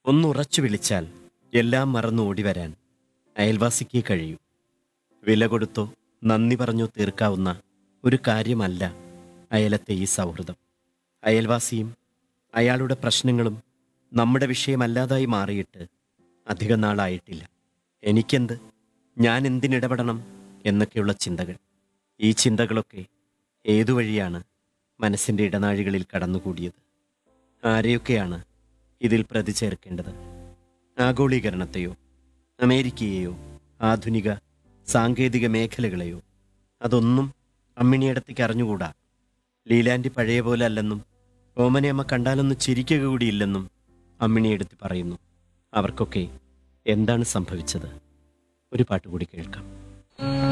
ഒന്നുറച്ചു വിളിച്ചാൽ എല്ലാം മറന്നു ഓടിവരാൻ അയൽവാസിക്ക് കഴിയൂ വില കൊടുത്തോ നന്ദി പറഞ്ഞോ തീർക്കാവുന്ന ഒരു കാര്യമല്ല അയലത്തെ ഈ സൗഹൃദം അയൽവാസിയും അയാളുടെ പ്രശ്നങ്ങളും നമ്മുടെ വിഷയമല്ലാതായി മാറിയിട്ട് അധിക നാളായിട്ടില്ല എനിക്കെന്ത് ഞാൻ എന്തിനിടപെടണം എന്നൊക്കെയുള്ള ചിന്തകൾ ഈ ചിന്തകളൊക്കെ ഏതു വഴിയാണ് മനസ്സിൻ്റെ ഇടനാഴികളിൽ കടന്നുകൂടിയത് ആരെയൊക്കെയാണ് ഇതിൽ പ്രതി ചേർക്കേണ്ടത് ആഗോളീകരണത്തെയോ അമേരിക്കയെയോ ആധുനിക സാങ്കേതിക മേഖലകളെയോ അതൊന്നും അമ്മിണിയടത്തേക്ക് അറിഞ്ഞുകൂടാ ലീലാൻഡി പഴയ പോലെ അല്ലെന്നും ഓമനയമ്മ കണ്ടാലൊന്നും ചിരിക്കുക കൂടിയില്ലെന്നും അമ്മിണിയെടുത്ത് പറയുന്നു അവർക്കൊക്കെ എന്താണ് സംഭവിച്ചത് ഒരു പാട്ട് കൂടി കേൾക്കാം